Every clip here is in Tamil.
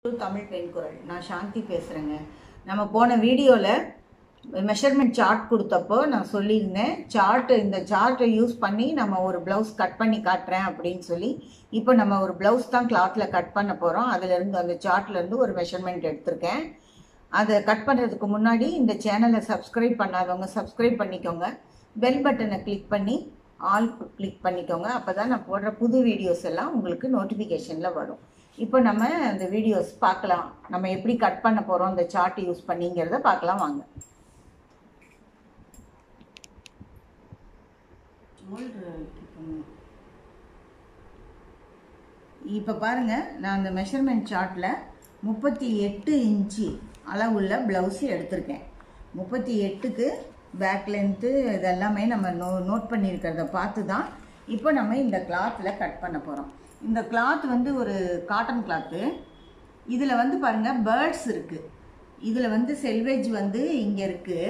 டு தமிழ் பெண் குரல் நான் சாந்தி பேசுகிறேங்க நம்ம போன வீடியோவில் மெஷர்மெண்ட் சார்ட் கொடுத்தப்போ நான் சொல்லியிருந்தேன் சார்ட்டு இந்த சார்ட்டை யூஸ் பண்ணி நம்ம ஒரு ப்ளவுஸ் கட் பண்ணி காட்டுறேன் அப்படின்னு சொல்லி இப்போ நம்ம ஒரு ப்ளவுஸ் தான் கிளாத்தில் கட் பண்ண போகிறோம் அதுலேருந்து அந்த சார்ட்லேருந்து ஒரு மெஷர்மெண்ட் எடுத்திருக்கேன் அதை கட் பண்ணுறதுக்கு முன்னாடி இந்த சேனலை சப்ஸ்கிரைப் பண்ணாதவங்க சப்ஸ்கிரைப் பண்ணிக்கோங்க பெல் பட்டனை கிளிக் பண்ணி ஆல் கிளிக் பண்ணிக்கோங்க அப்போ தான் நான் போடுற புது வீடியோஸ் எல்லாம் உங்களுக்கு நோட்டிஃபிகேஷனில் வரும் இப்போ நம்ம அந்த வீடியோஸ் பார்க்கலாம் நம்ம எப்படி கட் பண்ண போகிறோம் இந்த சார்ட் யூஸ் பண்ணிங்கிறத பார்க்கலாம் வாங்க இப்போ பாருங்க நான் அந்த மெஷர்மெண்ட் சார்ட்டில் முப்பத்தி எட்டு இன்ச்சு அளவுள்ள ப்ளவுஸு எடுத்திருக்கேன் முப்பத்தி எட்டுக்கு பேக் லென்த்து இதெல்லாமே நம்ம நோ நோட் பண்ணியிருக்கிறத பார்த்து தான் இப்போ நம்ம இந்த கிளாத்தில் கட் பண்ண போகிறோம் இந்த கிளாத் வந்து ஒரு காட்டன் கிளாத்து இதில் வந்து பாருங்கள் பேர்ட்ஸ் இருக்குது இதில் வந்து செல்வேஜ் வந்து இங்கே இருக்குது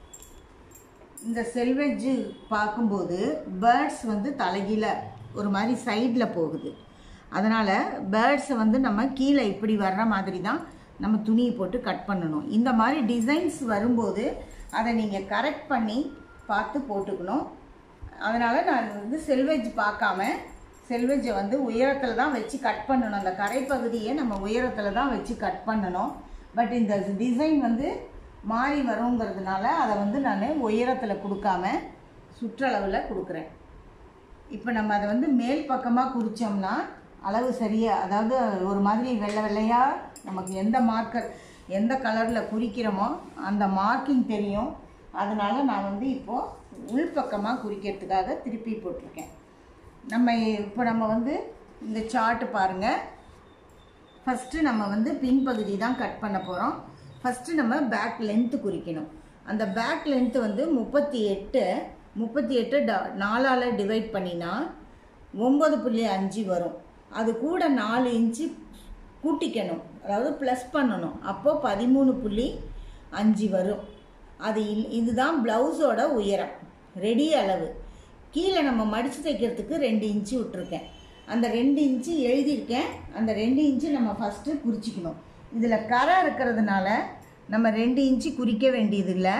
இந்த செல்வேஜ் பார்க்கும்போது பேர்ட்ஸ் வந்து தலைகீழ ஒரு மாதிரி சைடில் போகுது அதனால் பேர்ட்ஸை வந்து நம்ம கீழே இப்படி வர்ற மாதிரி தான் நம்ம துணியை போட்டு கட் பண்ணணும் இந்த மாதிரி டிசைன்ஸ் வரும்போது அதை நீங்கள் கரெக்ட் பண்ணி பார்த்து போட்டுக்கணும் அதனால் நான் வந்து செல்வேஜ் பார்க்காம செல்வேஜை வந்து உயரத்தில் தான் வச்சு கட் பண்ணணும் அந்த கரைப்பகுதியை நம்ம உயரத்தில் தான் வச்சு கட் பண்ணணும் பட் இந்த டிசைன் வந்து மாறி வருங்கிறதுனால அதை வந்து நான் உயரத்தில் கொடுக்காம சுற்றளவில் கொடுக்குறேன் இப்போ நம்ம அதை வந்து மேல் பக்கமாக குறித்தோம்னா அளவு சரியாக அதாவது ஒரு மாதிரி வெள்ளை வெள்ளையாக நமக்கு எந்த மார்க்கர் எந்த கலரில் குறிக்கிறோமோ அந்த மார்க்கிங் தெரியும் அதனால் நான் வந்து இப்போது உள்பக்கமாக குறிக்கிறதுக்காக திருப்பி போட்டிருக்கேன் நம்ம இப்போ நம்ம வந்து இந்த சார்ட்டு பாருங்கள் ஃபஸ்ட்டு நம்ம வந்து பின்பகுதி தான் கட் பண்ண போகிறோம் ஃபஸ்ட்டு நம்ம பேக் லென்த்து குறிக்கணும் அந்த பேக் லென்த்து வந்து முப்பத்தி எட்டு முப்பத்தி எட்டு ட நாலால் டிவைட் பண்ணினா ஒம்பது புள்ளி அஞ்சு வரும் அது கூட நாலு இன்ச்சு கூட்டிக்கணும் அதாவது ப்ளஸ் பண்ணணும் அப்போது பதிமூணு புள்ளி அஞ்சு வரும் அது இல் இதுதான் ப்ளவுஸோட உயரம் ரெடி அளவு கீழே நம்ம மடித்து தைக்கிறதுக்கு ரெண்டு இன்ச்சு விட்டுருக்கேன் அந்த ரெண்டு இன்ச்சு எழுதியிருக்கேன் அந்த ரெண்டு இன்ச்சு நம்ம ஃபஸ்ட்டு குறிச்சிக்கணும் இதில் கரை இருக்கிறதுனால நம்ம ரெண்டு இன்ச்சு குறிக்க வேண்டியதில்லை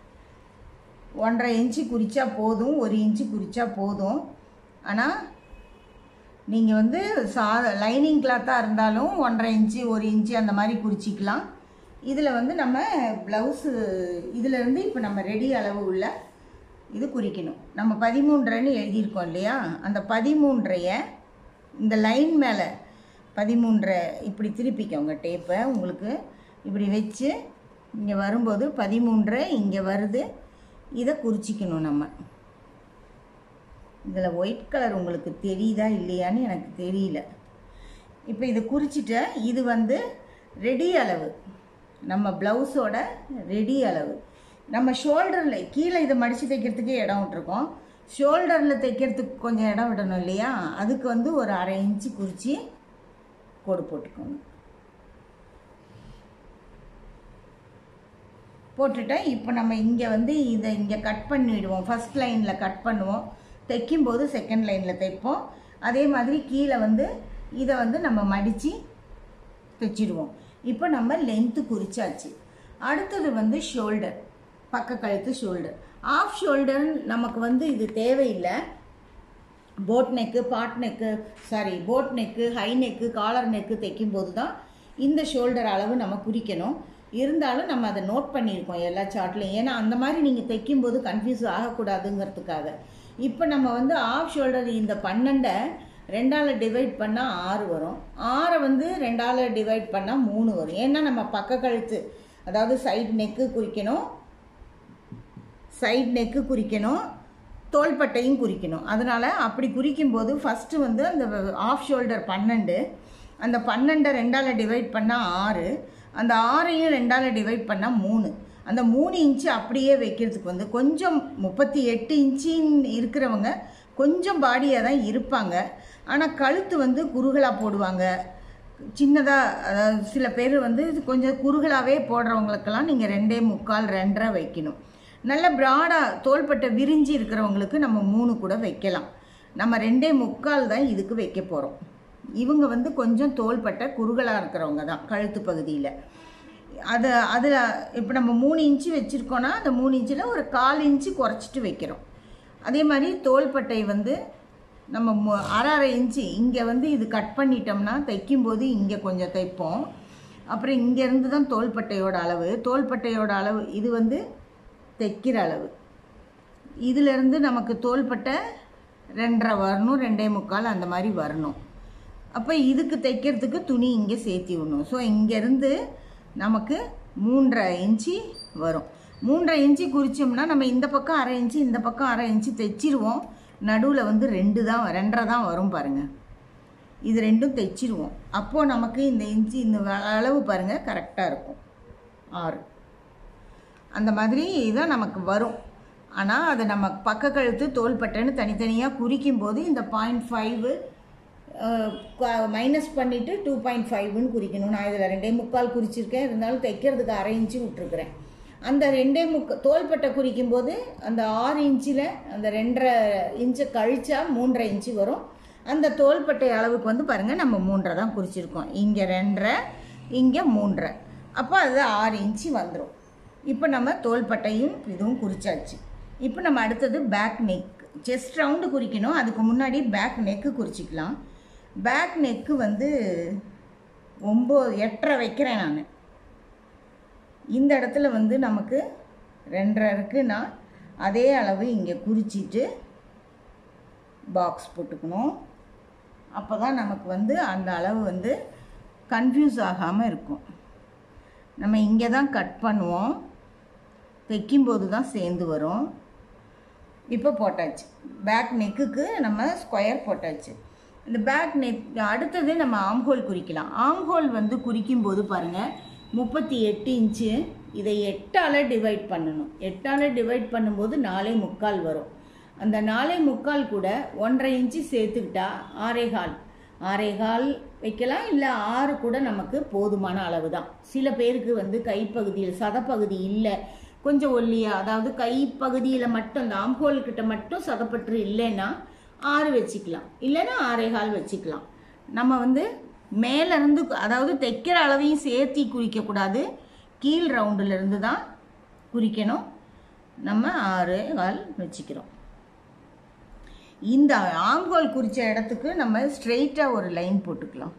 ஒன்றரை இன்ச்சு குறித்தா போதும் ஒரு இன்ச்சு குறித்தா போதும் ஆனால் நீங்கள் வந்து சா லைனிங் கிளாத்தாக இருந்தாலும் ஒன்றரை இன்ச்சு ஒரு இன்ச்சு அந்த மாதிரி குறிச்சிக்கலாம் இதில் வந்து நம்ம ப்ளவுஸு இதிலேருந்து இப்போ நம்ம ரெடி அளவு உள்ள இது குறிக்கணும் நம்ம பதிமூன்றரைன்னு எழுதியிருக்கோம் இல்லையா அந்த பதிமூன்றைய இந்த லைன் மேலே பதிமூன்றரை இப்படி திருப்பிக்கோங்க டேப்பை உங்களுக்கு இப்படி வச்சு இங்கே வரும்போது பதிமூன்றரை இங்கே வருது இதை குறிச்சிக்கணும் நம்ம இதில் ஒயிட் கலர் உங்களுக்கு தெரியுதா இல்லையான்னு எனக்கு தெரியல இப்போ இது குறிச்சிட்ட இது வந்து ரெடி அளவு நம்ம ப்ளவுஸோட ரெடி அளவு நம்ம ஷோல்டரில் கீழே இதை மடித்து தைக்கிறதுக்கே இடம் விட்ருக்கோம் ஷோல்டரில் தைக்கிறதுக்கு கொஞ்சம் இடம் விடணும் இல்லையா அதுக்கு வந்து ஒரு அரை இன்ச்சு குறித்து கோடு போட்டுக்கோங்க போட்டுட்டேன் இப்போ நம்ம இங்கே வந்து இதை இங்கே கட் பண்ணிவிடுவோம் ஃபஸ்ட் லைனில் கட் பண்ணுவோம் தைக்கும்போது செகண்ட் லைனில் தைப்போம் அதே மாதிரி கீழே வந்து இதை வந்து நம்ம மடித்து தைச்சிடுவோம் இப்போ நம்ம லென்த்து குறிச்சாச்சு அடுத்தது வந்து ஷோல்டர் பக்க கழுத்து ஷோல்டர் ஆஃப் ஷோல்டர் நமக்கு வந்து இது தேவையில்லை boat neck pot neck sorry boat neck high neck collar neck தைக்கும்போது தான் இந்த ஷோல்டர் அளவு நம்ம குறிக்கணும் இருந்தாலும் நம்ம அதை நோட் பண்ணியிருக்கோம் எல்லா சார்ட்லையும் ஏன்னா அந்த மாதிரி நீங்கள் தைக்கும்போது கன்ஃபியூஸ் ஆகக்கூடாதுங்கிறதுக்காக இப்போ நம்ம வந்து ஆஃப் ஷோல்டர் இந்த பன்னெண்டை ரெண்டால் டிவைட் பண்ணால் ஆறு வரும் ஆறை வந்து ரெண்டால் டிவைட் பண்ணால் மூணு வரும் ஏன்னா நம்ம பக்க கழுத்து அதாவது சைடு நெக்கு குறிக்கணும் சைடு நெக்கு குறிக்கணும் தோள்பட்டையும் குறிக்கணும் அதனால் அப்படி குறிக்கும்போது ஃபஸ்ட்டு வந்து அந்த ஆஃப் ஷோல்டர் பன்னெண்டு அந்த பன்னெண்டை ரெண்டால் டிவைட் பண்ணால் ஆறு அந்த ஆறையும் ரெண்டால் டிவைட் பண்ணால் மூணு அந்த மூணு இன்ச்சு அப்படியே வைக்கிறதுக்கு வந்து கொஞ்சம் முப்பத்தி எட்டு இன்ச்சின்னு இருக்கிறவங்க கொஞ்சம் பாடியாக தான் இருப்பாங்க ஆனால் கழுத்து வந்து குறுகலாக போடுவாங்க சின்னதாக அதாவது சில பேர் வந்து கொஞ்சம் குறுகலாகவே போடுறவங்களுக்கெல்லாம் நீங்கள் ரெண்டே முக்கால் ரெண்டரை வைக்கணும் நல்ல ப்ராடாக தோள்பட்டை விரிஞ்சு இருக்கிறவங்களுக்கு நம்ம மூணு கூட வைக்கலாம் நம்ம ரெண்டே முக்கால் தான் இதுக்கு வைக்க போகிறோம் இவங்க வந்து கொஞ்சம் தோள்பட்டை குறுகலாக இருக்கிறவங்க தான் கழுத்து பகுதியில் அது அதில் இப்போ நம்ம மூணு இன்ச்சு வச்சுருக்கோன்னா அந்த மூணு இன்ச்சில் ஒரு கால் இன்ச்சு குறைச்சிட்டு வைக்கிறோம் அதே மாதிரி தோள்பட்டை வந்து நம்ம மு- அரை அரை இன்ச்சு இங்கே வந்து இது கட் பண்ணிட்டோம்னா தைக்கும்போது இங்கே கொஞ்சம் தைப்போம் அப்புறம் இங்கேருந்து தான் தோள்பட்டையோட அளவு தோள்பட்டையோட அளவு இது வந்து தைக்கிற அளவு இதிலிருந்து நமக்கு தோள்பட்டை ரெண்டரை வரணும் ரெண்டே முக்கால் அந்த மாதிரி வரணும் அப்போ இதுக்கு தைக்கிறதுக்கு துணி இங்கே சேர்த்தி விடணும் ஸோ இங்கேருந்து நமக்கு மூன்றரை இன்ச்சு வரும் மூன்றரை இன்ச்சு குறிச்சோம்னா நம்ம இந்த பக்கம் அரை இன்ச்சு இந்த பக்கம் அரை இன்ச்சு தைச்சிருவோம் நடுவில் வந்து ரெண்டு தான் ரெண்டரை தான் வரும் பாருங்கள் இது ரெண்டும் தைச்சிருவோம் அப்போது நமக்கு இந்த இன்ச்சு இந்த அளவு பாருங்கள் கரெக்டாக இருக்கும் ஆறு அந்த மாதிரி தான் நமக்கு வரும் ஆனால் அது நம்ம பக்க கழுத்து தோள்பட்டைன்னு தனித்தனியாக குறிக்கும் போது இந்த பாயிண்ட் ஃபைவு மைனஸ் பண்ணிவிட்டு டூ பாயிண்ட் ஃபைவ்னு குறிக்கணும் நான் இதில் ரெண்டே முக்கால் குறிச்சிருக்கேன் இருந்தாலும் தைக்கிறதுக்கு அரை இன்ச்சு விட்டுருக்குறேன் அந்த ரெண்டே முக்க தோள்பட்டை குறிக்கும் போது அந்த ஆறு இன்ச்சில் அந்த ரெண்டரை இன்ச்சை கழிச்சா மூன்றரை இன்ச்சு வரும் அந்த தோள்பட்டை அளவுக்கு வந்து பாருங்கள் நம்ம மூன்றரை தான் குறிச்சிருக்கோம் இங்கே ரெண்டரை இங்கே மூன்றரை அப்போ அது ஆறு இன்ச்சு வந்துடும் இப்போ நம்ம தோள்பட்டையும் இதுவும் குறிச்சாச்சு இப்போ நம்ம அடுத்தது பேக் நெக் செஸ்ட் ரவுண்டு குறிக்கணும் அதுக்கு முன்னாடி பேக் நெக்கு குறிச்சிக்கலாம் பேக் நெக்கு வந்து ஒம்பது எட்டரை வைக்கிறேன் நான் இந்த இடத்துல வந்து நமக்கு ரெண்டரை இருக்குன்னா அதே அளவு இங்கே குறிச்சிட்டு பாக்ஸ் போட்டுக்கணும் அப்போ தான் நமக்கு வந்து அந்த அளவு வந்து கன்ஃபியூஸ் ஆகாமல் இருக்கும் நம்ம இங்கே தான் கட் பண்ணுவோம் தைக்கும்போது தான் சேர்ந்து வரும் இப்போ போட்டாச்சு பேக் நெக்குக்கு நம்ம ஸ்கொயர் போட்டாச்சு இந்த பேக் நெக் அடுத்தது நம்ம ஆம்ஹோல் குறிக்கலாம் ஆம்ஹோல் வந்து குறிக்கும்போது பாருங்கள் முப்பத்தி எட்டு இன்ச்சு இதை எட்டால் டிவைட் பண்ணணும் எட்டால் டிவைட் பண்ணும்போது நாலே முக்கால் வரும் அந்த நாலே முக்கால் கூட ஒன்றரை இன்ச்சு சேர்த்துக்கிட்டா ஆறே கால் ஆறே கால் வைக்கலாம் இல்லை ஆறு கூட நமக்கு போதுமான அளவு தான் சில பேருக்கு வந்து கைப்பகுதியில் சதப்பகுதி இல்லை கொஞ்சம் ஒல்லியா அதாவது கைப்பகுதியில் மட்டும் அந்த ஆம்ஹோல் கிட்ட மட்டும் சதப்பற்று இல்லைன்னா ஆறு வச்சுக்கலாம் இல்லைன்னா ஆறே கால் வச்சுக்கலாம் நம்ம வந்து மேல இருந்து அதாவது தைக்கிற அளவையும் சேர்த்தி குறிக்கக்கூடாது கீழ் ரவுண்டுல இருந்து தான் குறிக்கணும் நம்ம ஆறு கால் வச்சுக்கிறோம் இந்த ஆம்ஹோல் குறித்த இடத்துக்கு நம்ம ஸ்ட்ரெயிட்டாக ஒரு லைன் போட்டுக்கலாம்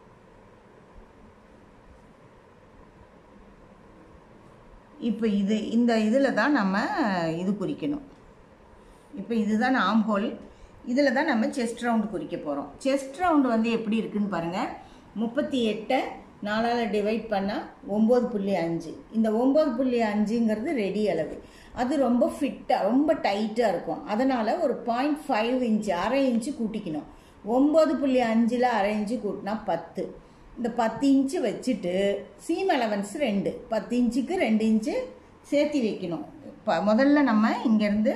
இப்போ இது இந்த இதில் தான் நம்ம இது குறிக்கணும் இப்போ இதுதான் ஆம்ஹோல் இதில் தான் நம்ம செஸ்ட் ரவுண்டு குறிக்க போகிறோம் செஸ்ட் ரவுண்டு வந்து எப்படி இருக்குன்னு பாருங்கள் முப்பத்தி எட்டை நாலால் டிவைட் பண்ணால் ஒம்பது புள்ளி அஞ்சு இந்த ஒம்பது புள்ளி அஞ்சுங்கிறது ரெடி அளவு அது ரொம்ப ஃபிட்டாக ரொம்ப டைட்டாக இருக்கும் அதனால் ஒரு பாயிண்ட் ஃபைவ் இன்ச்சு அரை இன்ச்சு கூட்டிக்கணும் ஒம்பது புள்ளி அஞ்சில் அரை இன்ச்சு கூட்டினா பத்து இந்த பத்து இன்ச்சு வச்சுட்டு சீம் அலவன்ஸ் ரெண்டு பத்து இன்ச்சுக்கு ரெண்டு இன்ச்சு சேர்த்தி வைக்கணும் இப்போ முதல்ல நம்ம இங்கேருந்து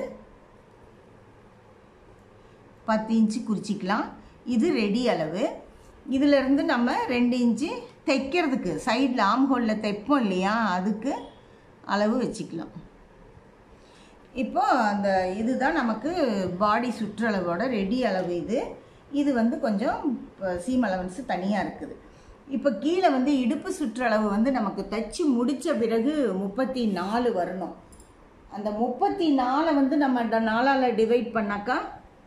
பத்து இன்ச்சு குறிச்சிக்கலாம் இது ரெடி அளவு இதிலிருந்து நம்ம ரெண்டு இன்ச்சு தைக்கிறதுக்கு சைடில் ஆம் ஹோலில் தைப்போம் இல்லையா அதுக்கு அளவு வச்சுக்கலாம் இப்போ அந்த இதுதான் நமக்கு பாடி சுற்றளவோட ரெடி அளவு இது இது வந்து கொஞ்சம் சீம் அலவன்ஸ் தனியாக இருக்குது இப்போ கீழே வந்து இடுப்பு சுற்றளவு வந்து நமக்கு தைச்சி முடித்த பிறகு முப்பத்தி நாலு வரணும் அந்த முப்பத்தி நாலை வந்து நம்ம நாலால் டிவைட் பண்ணாக்கா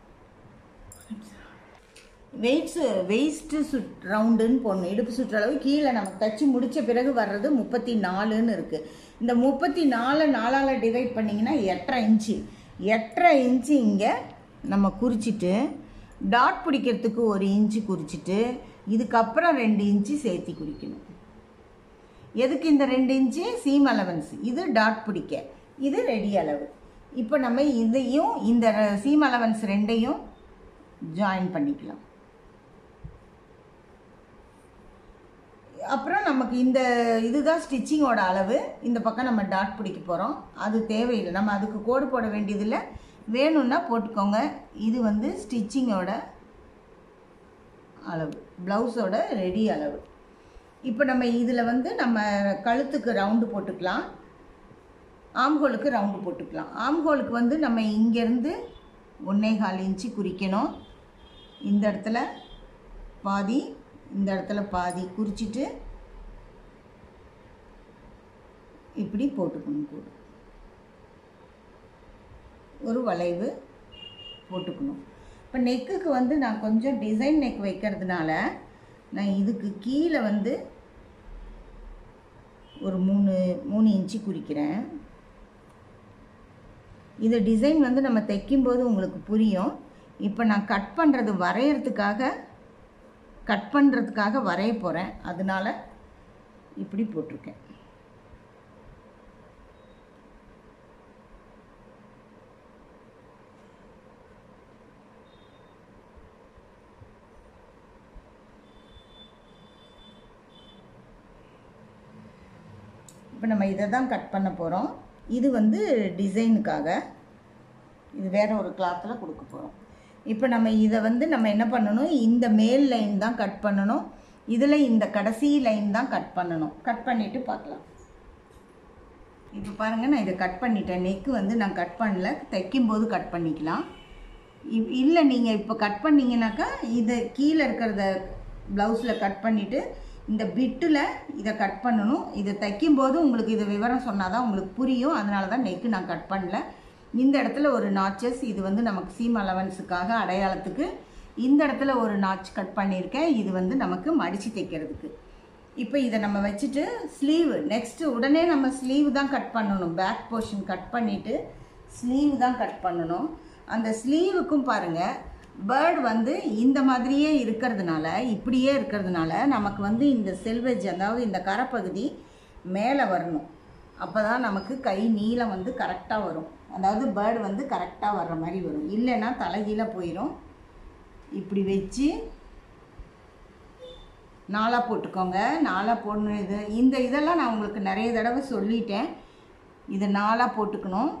வெயிட்ஸு வெயிஸ்ட்டு சுட் ரவுண்டுன்னு போடணும் இடுப்பு சுற்றளவு கீழே நமக்கு தச்சு முடித்த பிறகு வர்றது முப்பத்தி நாலுன்னு இருக்குது இந்த முப்பத்தி நாலு நாலால் டிவைட் பண்ணிங்கன்னா எட்டரை இன்ச்சு எட்டரை இன்ச்சு இங்கே நம்ம குறிச்சிட்டு டாட் பிடிக்கிறதுக்கு ஒரு இன்ச்சு குறிச்சிட்டு இதுக்கப்புறம் ரெண்டு இன்ச்சு சேர்த்தி குறிக்கணும் எதுக்கு இந்த ரெண்டு இன்ச்சு சீம் அலவன்ஸ் இது டாட் பிடிக்க இது ரெடி அளவு இப்போ நம்ம இதையும் இந்த சீம் அலவன்ஸ் ரெண்டையும் ஜாயின் பண்ணிக்கலாம் அப்புறம் நமக்கு இந்த இதுதான் ஸ்டிச்சிங்கோட அளவு இந்த பக்கம் நம்ம டாட் பிடிக்க போகிறோம் அது தேவையில்லை நம்ம அதுக்கு கோடு போட வேண்டியதில்லை வேணும்னா போட்டுக்கோங்க இது வந்து ஸ்டிச்சிங்கோட அளவு ப்ளவுஸோட ரெடி அளவு இப்போ நம்ம இதில் வந்து நம்ம கழுத்துக்கு ரவுண்டு போட்டுக்கலாம் ஆம்ஹோலுக்கு ரவுண்டு போட்டுக்கலாம் ஆம்ஹோலுக்கு வந்து நம்ம இங்கேருந்து ஒன்றே கால் இன்ச்சு குறிக்கணும் இந்த இடத்துல பாதி இந்த இடத்துல பாதி குறிச்சிட்டு இப்படி போட்டுக்கணும் கூட ஒரு வளைவு போட்டுக்கணும் இப்போ நெக்குக்கு வந்து நான் கொஞ்சம் டிசைன் நெக் வைக்கிறதுனால நான் இதுக்கு கீழே வந்து ஒரு மூணு மூணு இன்ச்சு குறிக்கிறேன் இது டிசைன் வந்து நம்ம தைக்கும்போது உங்களுக்கு புரியும் இப்போ நான் கட் பண்ணுறது வரைகிறதுக்காக கட் பண்ணுறதுக்காக வரைய போகிறேன் அதனால இப்படி போட்டிருக்கேன் இப்போ நம்ம இதை தான் கட் பண்ண போகிறோம் இது வந்து டிசைனுக்காக இது வேற ஒரு கிளாத்தில் கொடுக்க போகிறோம் இப்போ நம்ம இதை வந்து நம்ம என்ன பண்ணணும் இந்த மேல் லைன் தான் கட் பண்ணணும் இதில் இந்த கடைசி லைன் தான் கட் பண்ணணும் கட் பண்ணிவிட்டு பார்க்கலாம் இப்போ பாருங்கள் நான் இதை கட் பண்ணிட்டேன் நெக்கு வந்து நான் கட் பண்ணல தைக்கும்போது கட் பண்ணிக்கலாம் இ- இல்லை நீங்கள் இப்போ கட் பண்ணீங்கன்னாக்கா இதை கீழே இருக்கிறத ப்ளவுஸில் கட் பண்ணிவிட்டு இந்த பிட்டில் இதை கட் பண்ணணும் இதை தைக்கும்போது உங்களுக்கு இது விவரம் சொன்னால் தான் உங்களுக்கு புரியும் அதனால தான் நெக்கு நான் கட் பண்ணல இந்த இடத்துல ஒரு நாச்சஸ் இது வந்து நமக்கு சீம் அலவன்ஸுக்காக அடையாளத்துக்கு இந்த இடத்துல ஒரு நாச் கட் பண்ணியிருக்கேன் இது வந்து நமக்கு மடித்து தைக்கிறதுக்கு இப்போ இதை நம்ம வச்சுட்டு ஸ்லீவ் நெக்ஸ்ட் உடனே நம்ம ஸ்லீவ் தான் கட் பண்ணணும் பேக் போர்ஷன் கட் பண்ணிவிட்டு ஸ்லீவ் தான் கட் பண்ணணும் அந்த ஸ்லீவுக்கும் பாருங்கள் பேர்ட் வந்து இந்த மாதிரியே இருக்கிறதுனால இப்படியே இருக்கிறதுனால நமக்கு வந்து இந்த செல்வெஜ் அதாவது இந்த கரைப்பகுதி மேலே வரணும் அப்போ தான் நமக்கு கை நீளம் வந்து கரெக்டாக வரும் அதாவது பேர்டு வந்து கரெக்டாக வர்ற மாதிரி வரும் இல்லைன்னா தலைகீழ போயிடும் இப்படி வச்சு நாலாக போட்டுக்கோங்க நாலாக போடணும் இது இந்த இதெல்லாம் நான் உங்களுக்கு நிறைய தடவை சொல்லிட்டேன் இது நாலாக போட்டுக்கணும்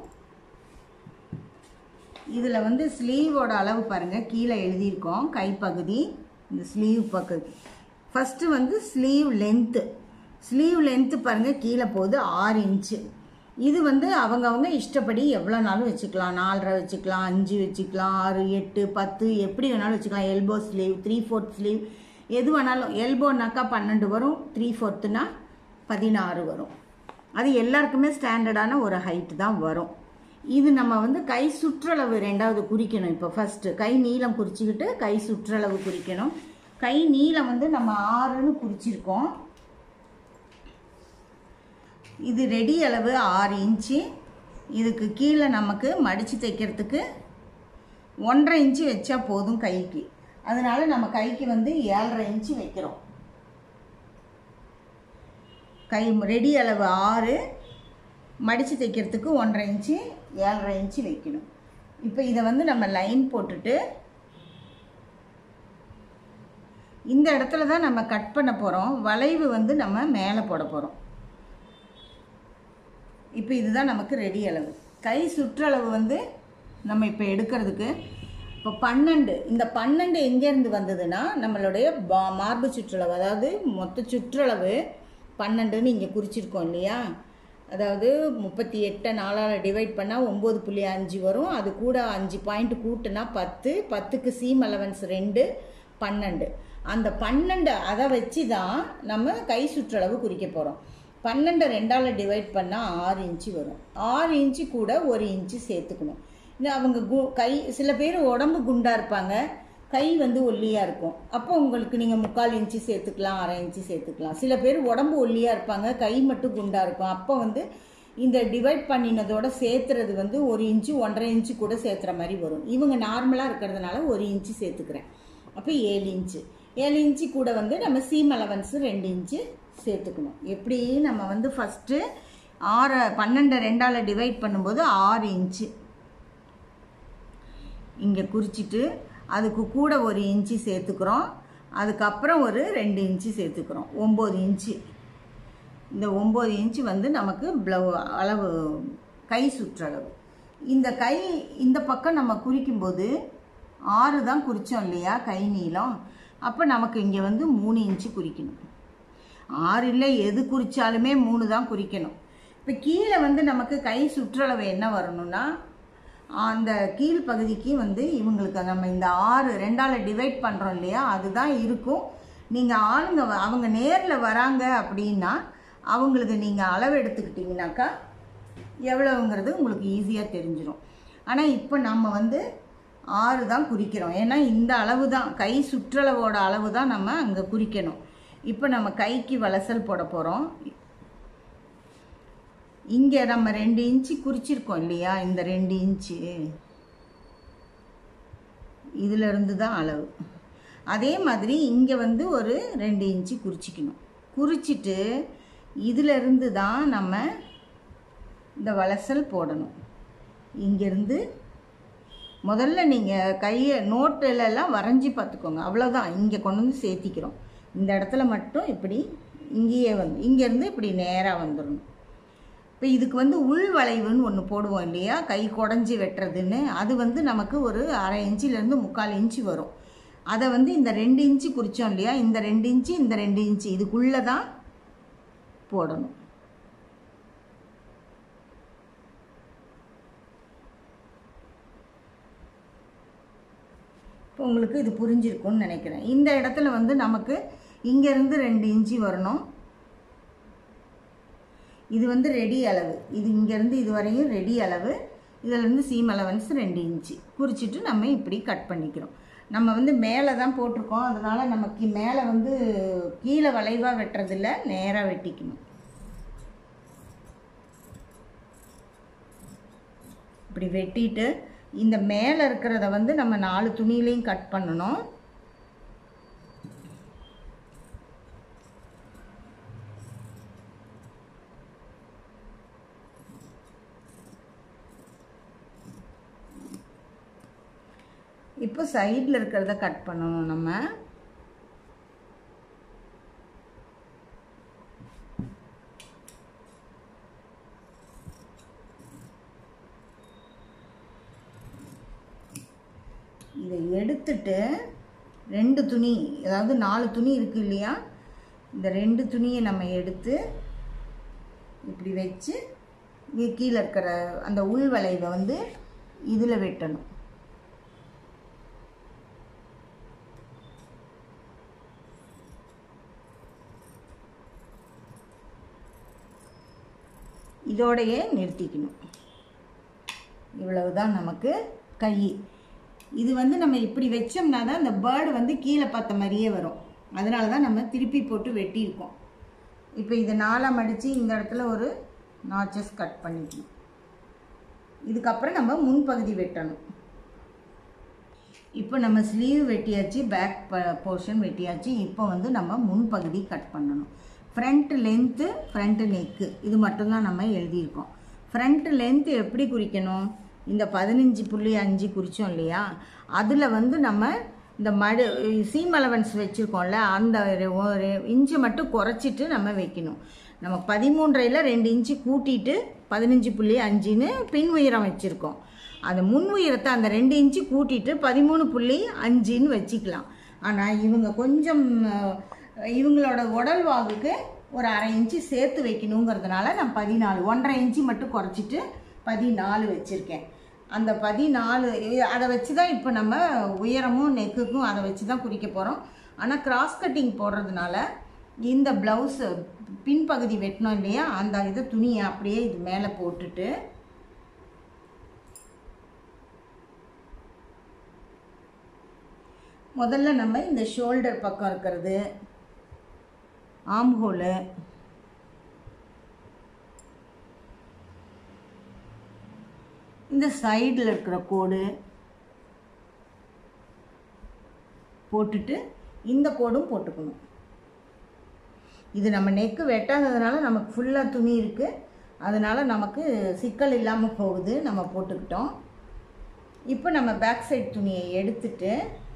இதில் வந்து ஸ்லீவோட அளவு பாருங்கள் கீழே எழுதியிருக்கோம் கைப்பகுதி இந்த ஸ்லீவ் பகுதி ஃபஸ்ட்டு வந்து ஸ்லீவ் லென்த்து ஸ்லீவ் லென்த்து பாருங்கள் கீழே போகுது ஆறு இன்ச்சு இது வந்து அவங்கவங்க இஷ்டப்படி எவ்வளோ நாளும் வச்சுக்கலாம் நாலரை வச்சுக்கலாம் அஞ்சு வச்சுக்கலாம் ஆறு எட்டு பத்து எப்படி வேணாலும் வச்சுக்கலாம் elbow sleeve three fourth sleeve எது வேணாலும் எல்போனாக்கா பன்னெண்டு வரும் த்ரீ ஃபோர்த்துனா பதினாறு வரும் அது எல்லாருக்குமே ஸ்டாண்டர்டான ஒரு ஹைட் தான் வரும் இது நம்ம வந்து கை சுற்றளவு ரெண்டாவது குறிக்கணும் இப்போ ஃபஸ்ட்டு கை நீளம் குறிச்சிக்கிட்டு கை சுற்றளவு குறிக்கணும் கை நீளம் வந்து நம்ம ஆறுன்னு குறிச்சிருக்கோம் இது ரெடி அளவு ஆறு இன்ச்சு இதுக்கு கீழே நமக்கு மடித்து தைக்கிறதுக்கு ஒன்றரை இன்ச்சு வச்சா போதும் கைக்கு அதனால நம்ம கைக்கு வந்து ஏழரை இன்ச்சு வைக்கிறோம் கை ரெடி அளவு ஆறு மடித்து தைக்கிறதுக்கு ஒன்றரை இன்ச்சு ஏழரை இன்ச்சு வைக்கணும் இப்போ இதை வந்து நம்ம லைன் போட்டுட்டு இந்த இடத்துல தான் நம்ம கட் பண்ண போகிறோம் வளைவு வந்து நம்ம மேலே போட போகிறோம் இப்போ இதுதான் நமக்கு ரெடி அளவு கை சுற்றளவு வந்து நம்ம இப்போ எடுக்கிறதுக்கு இப்போ பன்னெண்டு இந்த பன்னெண்டு எங்கேருந்து வந்ததுன்னா நம்மளுடைய பா மார்பு சுற்றளவு அதாவது மொத்த சுற்றளவு பன்னெண்டுன்னு இங்கே குறிச்சிருக்கோம் இல்லையா அதாவது முப்பத்தி எட்டை நாலால் டிவைட் பண்ணால் ஒம்பது புள்ளி அஞ்சு வரும் அது கூட அஞ்சு பாயிண்ட் கூட்டுனா பத்து பத்துக்கு சீம் அலவன்ஸ் ரெண்டு பன்னெண்டு அந்த பன்னெண்டு அதை வச்சு தான் நம்ம கை சுற்றளவு குறிக்க போகிறோம் பன்னெண்டை ரெண்டால் டிவைட் பண்ணால் ஆறு இன்ச்சு வரும் ஆறு இன்ச்சு கூட ஒரு இன்ச்சு சேர்த்துக்கணும் இன்னும் அவங்க கு கை சில பேர் உடம்பு குண்டாக இருப்பாங்க கை வந்து ஒல்லியாக இருக்கும் அப்போ உங்களுக்கு நீங்கள் முக்கால் இன்ச்சு சேர்த்துக்கலாம் அரை இன்ச்சு சேர்த்துக்கலாம் சில பேர் உடம்பு ஒல்லியாக இருப்பாங்க கை மட்டும் குண்டாக இருக்கும் அப்போ வந்து இந்த டிவைட் பண்ணினதோட சேர்த்துறது வந்து ஒரு இன்ச்சு ஒன்றரை இன்ச்சு கூட சேர்த்துற மாதிரி வரும் இவங்க நார்மலாக இருக்கிறதுனால ஒரு இன்ச்சு சேர்த்துக்கிறேன் அப்போ ஏழு இன்ச்சு ஏழு இன்ச்சு கூட வந்து நம்ம சீம் அலவன்ஸு ரெண்டு இன்ச்சு சேர்த்துக்கணும் எப்படி நம்ம வந்து ஃபஸ்ட்டு ஆறு பன்னெண்டை ரெண்டால் டிவைட் பண்ணும்போது ஆறு இன்ச்சு இங்கே குறிச்சிட்டு அதுக்கு கூட ஒரு இன்ச்சு சேர்த்துக்கிறோம் அதுக்கப்புறம் ஒரு ரெண்டு இன்ச்சு சேர்த்துக்கிறோம் ஒம்பது இன்ச்சு இந்த ஒம்பது இன்ச்சு வந்து நமக்கு ப்ளவு அளவு கை சுற்றளவு இந்த கை இந்த பக்கம் நம்ம குறிக்கும்போது ஆறு தான் குறித்தோம் இல்லையா கை நீளம் அப்போ நமக்கு இங்கே வந்து மூணு இன்ச்சு குறிக்கணும் ஆறு இல்லை எது குறித்தாலுமே மூணு தான் குறிக்கணும் இப்போ கீழே வந்து நமக்கு கை சுற்றளவு என்ன வரணும்னா அந்த கீழ் பகுதிக்கு வந்து இவங்களுக்கு நம்ம இந்த ஆறு ரெண்டால் டிவைட் பண்ணுறோம் இல்லையா அதுதான் இருக்கும் நீங்கள் ஆளுங்க வ- அவங்க நேரில் வராங்க அப்படின்னா அவங்களுக்கு நீங்கள் அளவு எடுத்துக்கிட்டிங்கனாக்கா எவ்வளவுங்கிறது உங்களுக்கு ஈஸியாக தெரிஞ்சிடும் ஆனால் இப்போ நம்ம வந்து ஆறு தான் குறிக்கிறோம் ஏன்னா இந்த அளவு தான் கை சுற்றளவோட அளவு தான் நம்ம அங்கே குறிக்கணும் இப்போ நம்ம கைக்கு வளசல் போட போகிறோம் இங்கே நம்ம ரெண்டு இன்ச்சு குறிச்சிருக்கோம் இல்லையா இந்த ரெண்டு இன்ச்சு இதுல இருந்து தான் அளவு அதே மாதிரி இங்கே வந்து ஒரு ரெண்டு இன்ச்சு குறிச்சிக்கணும் குறிச்சிட்டு இதுல இருந்து தான் நம்ம இந்த வளசல் போடணும் இங்கேருந்து முதல்ல நீங்கள் கையை நோட்டுல எல்லாம் வரைஞ்சி பார்த்துக்கோங்க அவ்வளோதான் இங்கே கொண்டு வந்து சேர்த்திக்கிறோம் இந்த இடத்துல மட்டும் இப்படி இங்கேயே வந்து இங்கேருந்து இப்படி நேராக வந்துடணும் இப்போ இதுக்கு வந்து உள் வளைவுன்னு ஒன்று போடுவோம் இல்லையா கை குடஞ்சி வெட்டுறதுன்னு அது வந்து நமக்கு ஒரு அரை இன்ச்சிலேருந்து முக்கால் இன்ச்சு வரும் அதை வந்து இந்த ரெண்டு இன்ச்சு குறித்தோம் இல்லையா இந்த ரெண்டு இன்ச்சு இந்த ரெண்டு இன்ச்சு இதுக்குள்ளே தான் போடணும் இப்போ உங்களுக்கு இது புரிஞ்சிருக்கும்னு நினைக்கிறேன் இந்த இடத்துல வந்து நமக்கு இங்கேருந்து ரெண்டு இன்ச்சு வரணும் இது வந்து ரெடி அளவு இது இங்கேருந்து இது வரையும் ரெடி அளவு இதிலேருந்து சீம் அலவன்ஸ் ரெண்டு இன்ச்சு குறிச்சிட்டு நம்ம இப்படி கட் பண்ணிக்கிறோம் நம்ம வந்து மேலே தான் போட்டிருக்கோம் அதனால் நமக்கு மேலே வந்து கீழே வளைவாக வெட்டுறதில்ல நேராக வெட்டிக்கணும் இப்படி வெட்டிட்டு இந்த மேலே இருக்கிறத வந்து நம்ம நாலு துணியிலையும் கட் பண்ணணும் இப்போ சைடில் இருக்கிறத கட் பண்ணணும் நம்ம இதை எடுத்துட்டு ரெண்டு துணி அதாவது நாலு துணி இருக்கு இல்லையா இந்த ரெண்டு துணியை நம்ம எடுத்து இப்படி வச்சு இங்க கீழே இருக்கிற அந்த உள் வளைவை வந்து இதில் வெட்டணும் இதோடையே நிறுத்திக்கணும் இவ்வளவுதான் நமக்கு கை இது வந்து நம்ம இப்படி வச்சோம்னா தான் இந்த பேர்டு வந்து கீழே பார்த்த மாதிரியே வரும் அதனால தான் நம்ம திருப்பி போட்டு வெட்டியிருக்கோம் இப்போ இதை நாலாக மடித்து இந்த இடத்துல ஒரு நாச்சஸ் கட் பண்ணிக்கணும் இதுக்கப்புறம் நம்ம முன்பகுதி வெட்டணும் இப்போ நம்ம ஸ்லீவ் வெட்டியாச்சு பேக் போர்ஷன் வெட்டியாச்சு இப்போ வந்து நம்ம முன்பகுதி கட் பண்ணணும் ஃப்ரண்ட் லென்த்து ஃப்ரண்ட் நெக்கு இது மட்டும்தான் நம்ம எழுதியிருக்கோம் ஃப்ரண்ட் லென்த்து எப்படி குறிக்கணும் இந்த பதினஞ்சு புள்ளி அஞ்சு குறித்தோம் இல்லையா அதில் வந்து நம்ம இந்த மடு சீம் அலவன்ஸ் வச்சுருக்கோம்ல அந்த ஒரு- ஒரு இன்ச்சு மட்டும் குறைச்சிட்டு நம்ம வைக்கணும் நம்ம பதிமூன்றையில் ரெண்டு இன்ச்சு கூட்டிட்டு பதினஞ்சு புள்ளி அஞ்சுன்னு பின் உயரம் வச்சுருக்கோம் அந்த முன் உயரத்தை அந்த ரெண்டு இன்ச்சு கூட்டிட்டு பதிமூணு புள்ளி அஞ்சுன்னு வச்சுக்கலாம் ஆனால் இவங்க கொஞ்சம் அஹ், இவங்களோட உடல் வாகுக்கு ஒரு அரை இன்ச்சு சேர்த்து வைக்கணுங்கிறதுனால நான் பதினாலு ஒன்றரை இன்ச்சு மட்டும் குறைச்சிட்டு பதினாலு வச்சுருக்கேன் அந்த பதினாலு இ- அதை வச்சு தான் இப்போ நம்ம உயரமும் நெக்குக்கும் அதை வச்சு தான் குறிக்க போகிறோம் ஆனால் கிராஸ் கட்டிங் போடுறதுனால இந்த ப்ளவுஸு பின்பகுதி வெட்டினோம் இல்லையா அந்த இதை துணியை அப்படியே இது மேலே போட்டுட்டு முதல்ல நம்ம இந்த ஷோல்டர் பக்கம் இருக்கிறது ஆம் ஹோலு இந்த சைடில் இருக்கிற கோடு போட்டுட்டு இந்த கோடும் போட்டுக்கணும் இது நம்ம நெக்கு வெட்டாததுனால நமக்கு ஃபுல்லாக துணி இருக்குது அதனால் நமக்கு சிக்கல் இல்லாமல் போகுது நம்ம போட்டுக்கிட்டோம் இப்போ நம்ம பேக் சைடு துணியை எடுத்துட்டு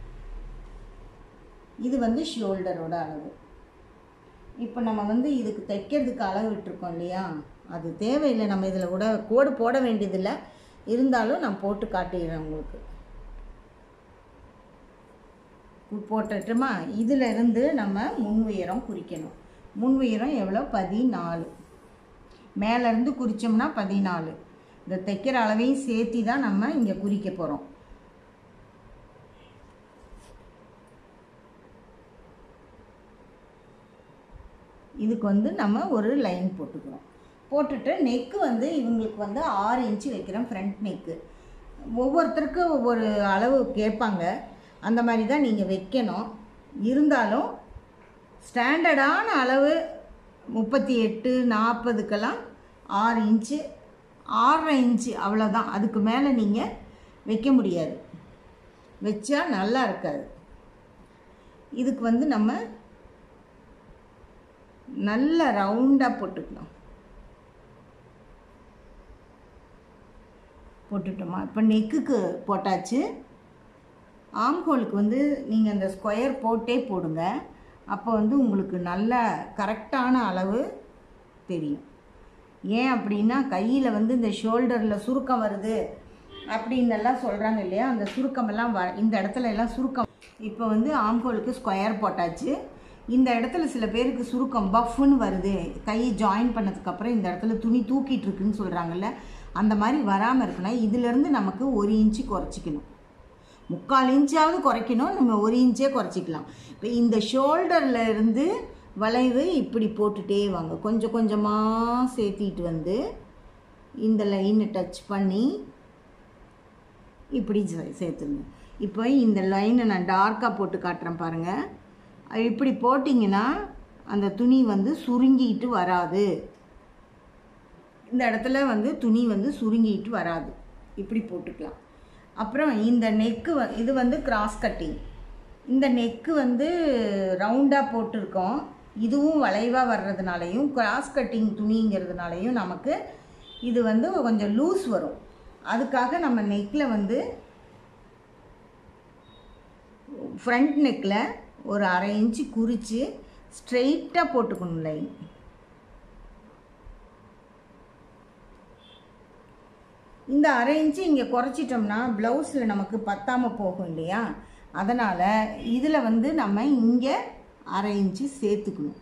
இது வந்து ஷோல்டரோட அளவு இப்போ நம்ம வந்து இதுக்கு தைக்கிறதுக்கு அளவு விட்டுருக்கோம் இல்லையா அது தேவையில்லை நம்ம இதில் கூட கோடு போட வேண்டியதில்லை இருந்தாலும் நான் போட்டு காட்டிடுறேன் உங்களுக்கு கு- போட்டுட்டுமா இதில் இருந்து நம்ம முன் உயரம் குறிக்கணும் முன் உயரம் எவ்வளோ பதினாலு மேலேருந்து குறித்தோம்னா பதினாலு இந்த தைக்கிற அளவையும் சேர்த்தி தான் நம்ம இங்கே குறிக்க போகிறோம் இதுக்கு வந்து நம்ம ஒரு லைன் போட்டுக்கிறோம் போட்டுட்டு நெக்கு வந்து இவங்களுக்கு வந்து ஆறு இன்ச்சு வைக்கிறோம் ஃப்ரண்ட் நெக்கு ஒவ்வொருத்தருக்கும் ஒவ்வொரு அளவு கேட்பாங்க அந்த மாதிரி தான் நீங்கள் வைக்கணும் இருந்தாலும் ஸ்டாண்டர்டான அளவு முப்பத்தி எட்டு நாற்பதுக்கெல்லாம் ஆறு இன்ச்சு ஆறரை இன்ச்சு அவ்வளோதான் அதுக்கு மேலே நீங்கள் வைக்க முடியாது வச்சா நல்லா இருக்காது இதுக்கு வந்து நம்ம நல்ல ரவுண்டாக போட்டுக்கலாம் போட்டுட்டோமா இப்போ நெக்குக்கு போட்டாச்சு ஆம்ஹோலுக்கு வந்து நீங்கள் அந்த ஸ்கொயர் போட்டே போடுங்க அப்போ வந்து உங்களுக்கு நல்ல கரெக்டான அளவு தெரியும் ஏன் அப்படின்னா கையில் வந்து இந்த ஷோல்டரில் சுருக்கம் வருது அப்படின்னு எல்லாம் சொல்கிறாங்க இல்லையா அந்த சுருக்கமெல்லாம் வ இந்த இடத்துல எல்லாம் சுருக்கம் இப்போ வந்து ஆம்ஹோலுக்கு ஸ்கொயர் போட்டாச்சு இந்த இடத்துல சில பேருக்கு சுருக்கம் பஃப்னு வருது கை ஜாயின் பண்ணதுக்கப்புறம் இந்த இடத்துல துணி தூக்கிட்டு இருக்குன்னு சொல்கிறாங்கல்ல அந்த மாதிரி வராமல் இருக்குன்னா இதுலேருந்து நமக்கு ஒரு இன்ச்சு குறைச்சிக்கணும் முக்கால் இன்ச்சாவது குறைக்கணும் நம்ம ஒரு இன்ச்சே குறைச்சிக்கலாம் இப்போ இந்த ஷோல்டரில் இருந்து வளைவு இப்படி போட்டுட்டே வாங்க கொஞ்சம் கொஞ்சமாக சேர்த்திட்டு வந்து இந்த லைனை டச் பண்ணி இப்படி சே- சேர்த்துருங்க இப்போ இந்த லைனை நான் டார்க்காக போட்டு காட்டுறேன் பாருங்கள் அது இப்படி போட்டிங்கன்னா அந்த துணி வந்து சுருங்கிட்டு வராது இந்த இடத்துல வந்து துணி வந்து சுருங்கிட்டு வராது இப்படி போட்டுக்கலாம் அப்புறம் இந்த நெக்கு இது வந்து கிராஸ் கட்டிங் இந்த நெக்கு வந்து ரவுண்டாக போட்டிருக்கோம் இதுவும் வளைவாக வர்றதுனாலையும் கிராஸ் கட்டிங் துணிங்கிறதுனாலையும் நமக்கு இது வந்து கொஞ்சம் லூஸ் வரும் அதுக்காக நம்ம நெக்கில் வந்து ஃப்ரண்ட் நெக்கில் ஒரு அரை இன்ச்சு குறித்து ஸ்ட்ரெயிட்டாக போட்டுக்கணும் லைன் இந்த அரை இன்ச்சு இங்கே குறைச்சிட்டோம்னா ப்ளவுஸில் நமக்கு பத்தாமல் போகும் இல்லையா அதனால் இதில் வந்து நம்ம இங்கே அரை இன்ச்சு சேர்த்துக்கணும்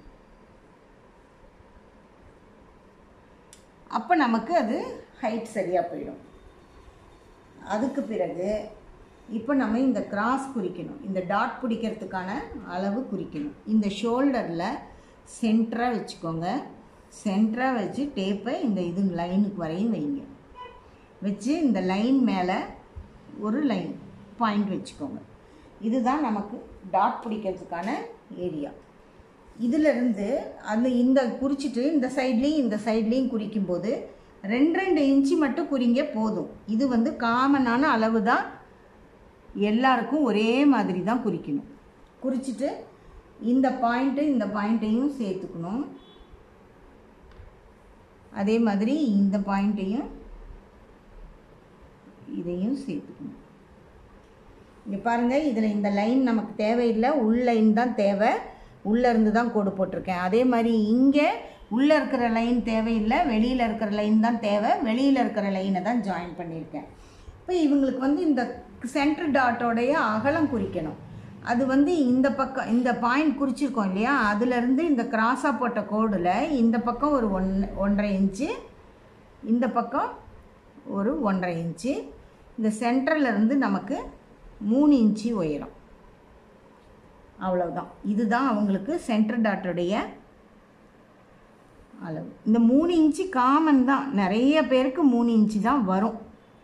அப்போ நமக்கு அது ஹைட் சரியாக போயிடும் அதுக்கு பிறகு இப்போ நம்ம இந்த கிராஸ் குறிக்கணும் இந்த டாட் பிடிக்கிறதுக்கான அளவு குறிக்கணும் இந்த ஷோல்டரில் சென்டராக வச்சுக்கோங்க சென்டராக வச்சு டேப்பை இந்த இது லைனுக்கு வரையும் வைங்க வச்சு இந்த லைன் மேலே ஒரு லைன் பாயிண்ட் வச்சுக்கோங்க இதுதான் நமக்கு டாட் பிடிக்கிறதுக்கான ஏரியா இதிலிருந்து அந்த இந்த குறிச்சிட்டு இந்த சைட்லேயும் இந்த சைட்லேயும் குறிக்கும்போது ரெண்டு ரெண்டு இன்ச்சு மட்டும் குறிங்க போதும் இது வந்து காமனான அளவு தான் எல்லாருக்கும் ஒரே மாதிரி தான் குறிக்கணும் குறிச்சிட்டு இந்த பாயிண்ட்டு இந்த பாயிண்ட்டையும் சேர்த்துக்கணும் அதே மாதிரி இந்த பாயிண்ட்டையும் இதையும் சேர்த்துக்கணும் இங்கே பாருங்கள் இதில் இந்த லைன் நமக்கு தேவையில்லை உள் லைன் தான் தேவை உள்ளே இருந்து தான் கோடு போட்டிருக்கேன் அதே மாதிரி இங்கே உள்ளே இருக்கிற லைன் தேவையில்லை வெளியில் இருக்கிற லைன் தான் தேவை வெளியில் இருக்கிற லைனை தான் ஜாயின் பண்ணியிருக்கேன் இப்போ இவங்களுக்கு வந்து இந்த சென்டர் டாட்டோடைய அகலம் குறிக்கணும் அது வந்து இந்த பக்கம் இந்த பாயிண்ட் குறிச்சிருக்கோம் இல்லையா அதுலேருந்து இந்த கிராஸாக போட்ட கோடில் இந்த பக்கம் ஒரு ஒன் ஒன்றரை இன்ச்சு இந்த பக்கம் ஒரு ஒன்றரை இன்ச்சு இந்த சென்டர்ல இருந்து நமக்கு மூணு இன்ச்சு உயரம் அவ்வளவுதான் இதுதான் அவங்களுக்கு சென்டர் டாட்டுடைய அளவு இந்த மூணு இன்ச்சு காமன் தான் நிறைய பேருக்கு மூணு இன்ச்சு தான் வரும்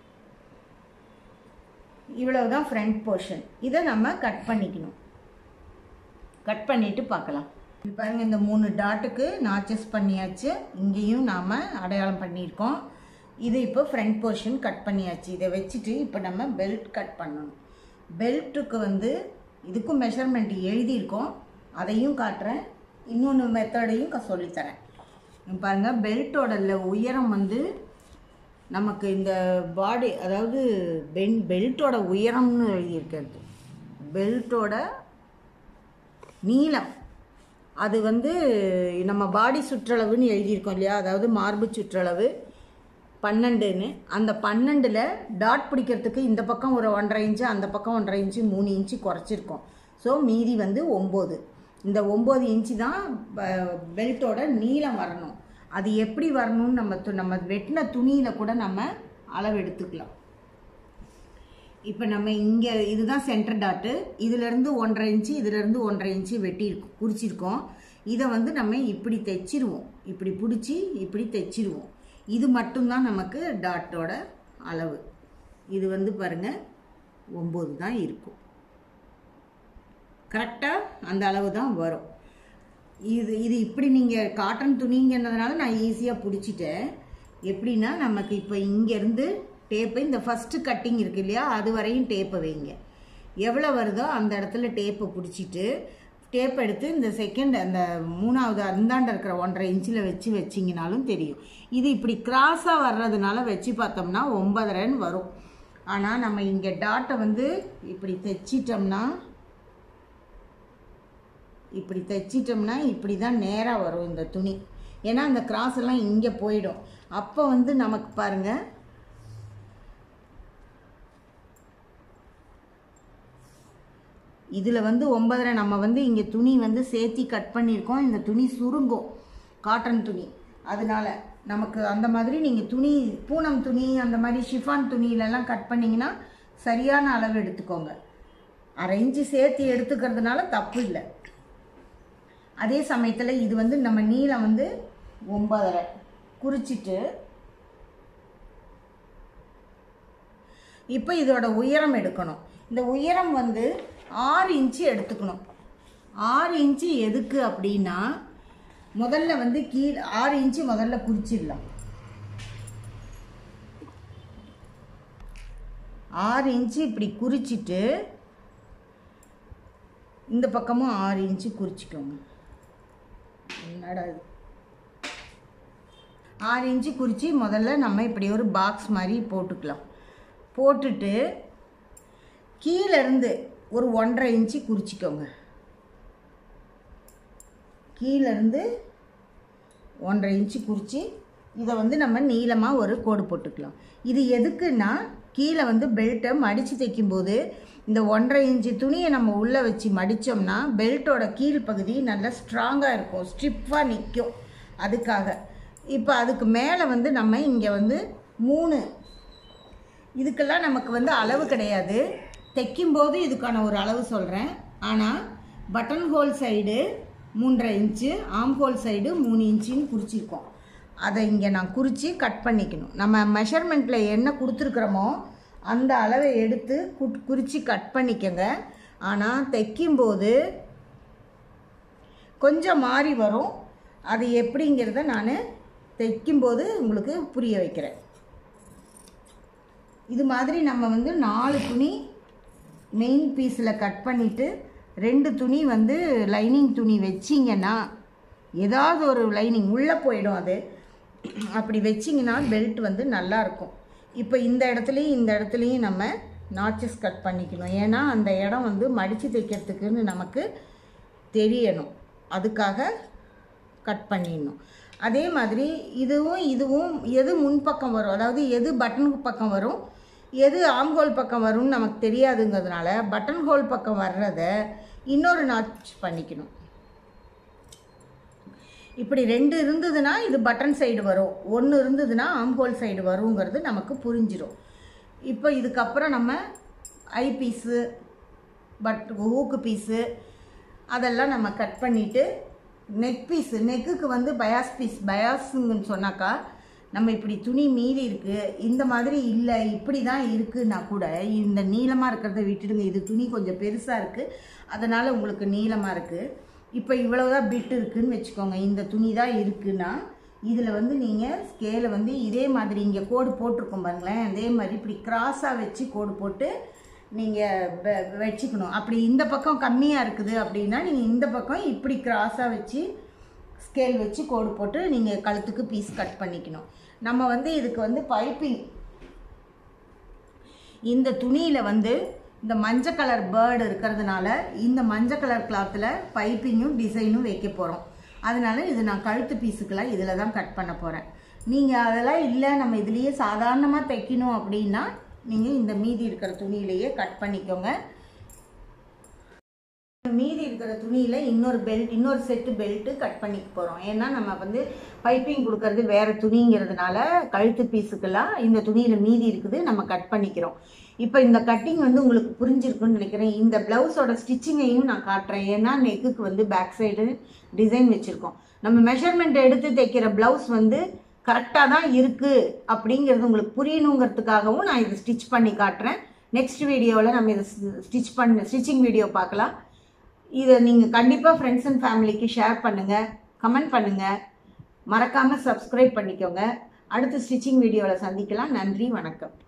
இவ்வளவு தான் ஃப்ரண்ட் போர்ஷன் இதை நம்ம கட் பண்ணிக்கணும் கட் பண்ணிட்டு பார்க்கலாம் இப்ப பாருங்க இந்த மூணு டாட்டுக்கு நாச்சஸ் பண்ணியாச்சு இங்கேயும் நாம் அடையாளம் பண்ணியிருக்கோம் இது இப்போ ஃப்ரண்ட் போர்ஷன் கட் பண்ணியாச்சு இதை வச்சுட்டு இப்போ நம்ம பெல்ட் கட் பண்ணணும் பெல்ட்டுக்கு வந்து இதுக்கும் மெஷர்மெண்ட் எழுதியிருக்கோம் அதையும் காட்டுறேன் இன்னொன்று மெத்தடையும் க- சொல்லித்தரேன் இங்க பாருங்க பெல்ட்டோட உயரம் வந்து நமக்கு இந்த பாடி அதாவது பென் பெல்ட்டோட உயரம்னு எழுதியிருக்கிறது பெல்ட்டோட நீளம் அது வந்து நம்ம பாடி சுற்றளவுன்னு எழுதியிருக்கோம் இல்லையா அதாவது மார்பு சுற்றளவு பன்னெண்டுன்னு அந்த பன்னெண்டில் டாட் பிடிக்கிறதுக்கு இந்த பக்கம் ஒரு ஒன்றரை இன்ச்சு அந்த பக்கம் ஒன்றரை இன்ச்சு மூணு இன்ச்சு குறைச்சிருக்கோம் ஸோ மீதி வந்து ஒம்பது இந்த ஒம்பது இன்ச்சு தான் பெல்ட்டோட நீளம் வரணும் அது எப்படி வரணும்னு நம்ம து- நம்ம வெட்டின துணியில் கூட நம்ம அளவு எடுத்துக்கலாம் இப்போ நம்ம இங்கே இதுதான் சென்டர் டாட்டு இதுலேருந்து ஒன்றரை இன்ச்சு இதுலேருந்து ஒன்றரை இன்ச்சு வெட்டியிருக்கோம் குறிச்சிருக்கோம் இதை வந்து நம்ம இப்படி தைச்சிருவோம் இப்படி பிடிச்சி இப்படி தைச்சிருவோம் இது மட்டும்தான் நமக்கு டாட்டோட அளவு இது வந்து பாருங்க ஒம்பது தான் இருக்கும் கரெக்டாக அந்த அளவு தான் வரும் இது இது இப்படி நீங்கள் காட்டன் துணிங்கிறதுனால நான் ஈஸியாக பிடிச்சிட்டேன் எப்படின்னா நமக்கு இப்போ இங்கேருந்து டேப்பை இந்த ஃபஸ்ட்டு கட்டிங் இருக்கு இல்லையா அது வரையும் டேப்பை வைங்க எவ்வளோ வருதோ அந்த இடத்துல டேப்பை பிடிச்சிட்டு டேப் எடுத்து இந்த செகண்ட் அந்த மூணாவது அந்தாண்ட இருக்கிற ஒன்றரை இன்ச்சில் வச்சு வச்சிங்கனாலும் தெரியும் இது இப்படி கிராஸாக வர்றதுனால வச்சு பார்த்தோம்னா ஒன்பதரைன்னு வரும் ஆனால் நம்ம இங்கே டாட்டை வந்து இப்படி தைச்சிட்டோம்னா இப்படி தைச்சிட்டோம்னா இப்படி தான் நேராக வரும் இந்த துணி ஏன்னா அந்த கிராஸ் எல்லாம் இங்கே போயிடும் அப்போ வந்து நமக்கு பாருங்க இதில் வந்து ஒன்பதரை நம்ம வந்து இங்கே துணி வந்து சேர்த்தி கட் பண்ணியிருக்கோம் இந்த துணி சுருங்கும் காட்டன் துணி அதனால நமக்கு அந்த மாதிரி நீங்கள் துணி பூனம் துணி அந்த மாதிரி ஷிஃபான் துணியிலலாம் கட் பண்ணிங்கன்னா சரியான அளவு எடுத்துக்கோங்க அரை இன்ச்சு சேர்த்து எடுத்துக்கிறதுனால தப்பு இல்லை அதே சமயத்தில் இது வந்து நம்ம நீளம் வந்து ஒன்பதரை குறிச்சிட்டு இப்போ இதோட உயரம் எடுக்கணும் இந்த உயரம் வந்து ஆறு இன்ச்சு எடுத்துக்கணும் ஆறு இன்ச்சு எதுக்கு அப்படின்னா முதல்ல வந்து கீழ் ஆறு இன்ச்சு முதல்ல குறிச்சிடலாம் ஆறு இன்ச்சு இப்படி குறிச்சிட்டு இந்த பக்கமும் ஆறு இன்ச்சு குறிச்சிக்கோங்க என்னடா இது ஆறு இன்ச்சு குறித்து முதல்ல நம்ம இப்படி ஒரு பாக்ஸ் மாதிரி போட்டுக்கலாம் போட்டுட்டு கீழேருந்து ஒரு ஒன்றரை இன்ச்சு குறிச்சிக்கோங்க கீழேருந்து ஒன்றரை இன்ச்சு குறித்து இதை வந்து நம்ம நீளமாக ஒரு கோடு போட்டுக்கலாம் இது எதுக்குன்னா கீழே வந்து பெல்ட்டை மடித்து தைக்கும்போது இந்த ஒன்றரை இன்ச்சு துணியை நம்ம உள்ளே வச்சு மடித்தோம்னா பெல்ட்டோட கீழ் பகுதி நல்லா ஸ்ட்ராங்காக இருக்கும் ஸ்ட்ரிப்பாக நிற்கும் அதுக்காக இப்போ அதுக்கு மேலே வந்து நம்ம இங்கே வந்து மூணு இதுக்கெல்லாம் நமக்கு வந்து அளவு கிடையாது தைக்கும்போது இதுக்கான ஒரு அளவு சொல்கிறேன் ஆனால் பட்டன் ஹோல் சைடு மூன்றரை இன்ச்சு ஆம் ஹோல் சைடு மூணு இன்ச்சுன்னு குறிச்சிருக்கோம் அதை இங்கே நான் குறித்து கட் பண்ணிக்கணும் நம்ம மெஷர்மெண்ட்டில் என்ன கொடுத்துருக்குறோமோ அந்த அளவை எடுத்து குட் குறித்து கட் பண்ணிக்கோங்க ஆனால் தைக்கும்போது கொஞ்சம் மாறி வரும் அது எப்படிங்கிறத நான் தைக்கும்போது உங்களுக்கு புரிய வைக்கிறேன் இது மாதிரி நம்ம வந்து நாலு துணி மெயின் பீஸில் கட் பண்ணிவிட்டு ரெண்டு துணி வந்து லைனிங் துணி வச்சிங்கன்னா ஏதாவது ஒரு லைனிங் உள்ளே போயிடும் அது அப்படி வச்சிங்கன்னா பெல்ட் வந்து நல்லா இருக்கும் இப்போ இந்த இடத்துலையும் இந்த இடத்துலையும் நம்ம நாச்சஸ் கட் பண்ணிக்கணும் ஏன்னா அந்த இடம் வந்து மடித்து தைக்கிறதுக்குன்னு நமக்கு தெரியணும் அதுக்காக கட் பண்ணிடணும் அதே மாதிரி இதுவும் இதுவும் எது முன்பக்கம் வரும் அதாவது எது பட்டன் பக்கம் வரும் எது ஆம்ஹோல் பக்கம் வரும்னு நமக்கு தெரியாதுங்கிறதுனால பட்டன் ஹோல் பக்கம் வர்றத இன்னொரு நாச் பண்ணிக்கணும் இப்படி ரெண்டு இருந்ததுன்னா இது பட்டன் சைடு வரும் ஒன்று இருந்ததுன்னா ஆம்ஹோல் சைடு வருங்கிறது நமக்கு புரிஞ்சிடும் இப்போ இதுக்கப்புறம் நம்ம ஐ பீஸு பட் ஊக்கு பீஸு அதெல்லாம் நம்ம கட் பண்ணிவிட்டு நெக் பீஸு நெக்குக்கு வந்து பயாஸ் பீஸ் பயாஸுங்கன்னு சொன்னாக்கா நம்ம இப்படி துணி மீறி இருக்குது இந்த மாதிரி இல்லை இப்படி தான் இருக்குன்னா கூட இந்த நீளமாக இருக்கிறத விட்டுடுங்க இது துணி கொஞ்சம் பெருசாக இருக்குது அதனால் உங்களுக்கு நீளமாக இருக்குது இப்போ இவ்வளவுதான் பிட் இருக்குன்னு வச்சுக்கோங்க இந்த துணி தான் இருக்குன்னா இதில் வந்து நீங்கள் ஸ்கேலை வந்து இதே மாதிரி இங்கே கோடு போட்டிருக்கோம் பாருங்களேன் அதே மாதிரி இப்படி கிராஸாக வச்சு கோடு போட்டு நீங்கள் வச்சுக்கணும் அப்படி இந்த பக்கம் கம்மியாக இருக்குது அப்படின்னா நீங்கள் இந்த பக்கம் இப்படி கிராஸாக வச்சு ஸ்கேல் வச்சு கோடு போட்டு நீங்கள் கழுத்துக்கு பீஸ் கட் பண்ணிக்கணும் நம்ம வந்து இதுக்கு வந்து பைப்பிங் இந்த துணியில் வந்து இந்த மஞ்சள் கலர் பேர்டு இருக்கிறதுனால இந்த மஞ்சள் கலர் கிளாத்தில் பைப்பிங்கும் டிசைனும் வைக்க போகிறோம் அதனால இது நான் கழுத்து பீஸுக்கெல்லாம் இதில் தான் கட் பண்ண போகிறேன் நீங்கள் அதெல்லாம் இல்லை நம்ம இதுலேயே சாதாரணமாக தைக்கணும் அப்படின்னா நீங்கள் இந்த மீதி இருக்கிற துணியிலேயே கட் பண்ணிக்கோங்க மீதி இருக்கிற துணியில் இன்னொரு பெல்ட் இன்னொரு செட்டு பெல்ட்டு கட் பண்ணிக்க போகிறோம் ஏன்னா நம்ம வந்து பைப்பிங் கொடுக்கறது வேறு துணிங்கிறதுனால கழுத்து பீஸுக்கெல்லாம் இந்த துணியில் மீதி இருக்குது நம்ம கட் பண்ணிக்கிறோம் இப்போ இந்த கட்டிங் வந்து உங்களுக்கு புரிஞ்சிருக்குன்னு நினைக்கிறேன் இந்த ப்ளவுஸோட ஸ்டிச்சிங்கையும் நான் காட்டுறேன் ஏன்னா நெக்குக்கு வந்து பேக் சைடு டிசைன் வச்சுருக்கோம் நம்ம மெஷர்மெண்ட் எடுத்து தைக்கிற ப்ளவுஸ் வந்து கரெக்டாக தான் இருக்குது அப்படிங்கிறது உங்களுக்கு புரியணுங்கிறதுக்காகவும் நான் இதை ஸ்டிச் பண்ணி காட்டுறேன் நெக்ஸ்ட் வீடியோவில் நம்ம இதை ஸ்டிச் பண்ண ஸ்டிச்சிங் வீடியோ பார்க்கலாம் இதை நீங்கள் கண்டிப்பாக ஃப்ரெண்ட்ஸ் அண்ட் ஃபேமிலிக்கு ஷேர் பண்ணுங்கள் கமெண்ட் பண்ணுங்கள் மறக்காமல் சப்ஸ்கிரைப் பண்ணிக்கோங்க அடுத்த ஸ்டிச்சிங் வீடியோவில் சந்திக்கலாம் நன்றி வணக்கம்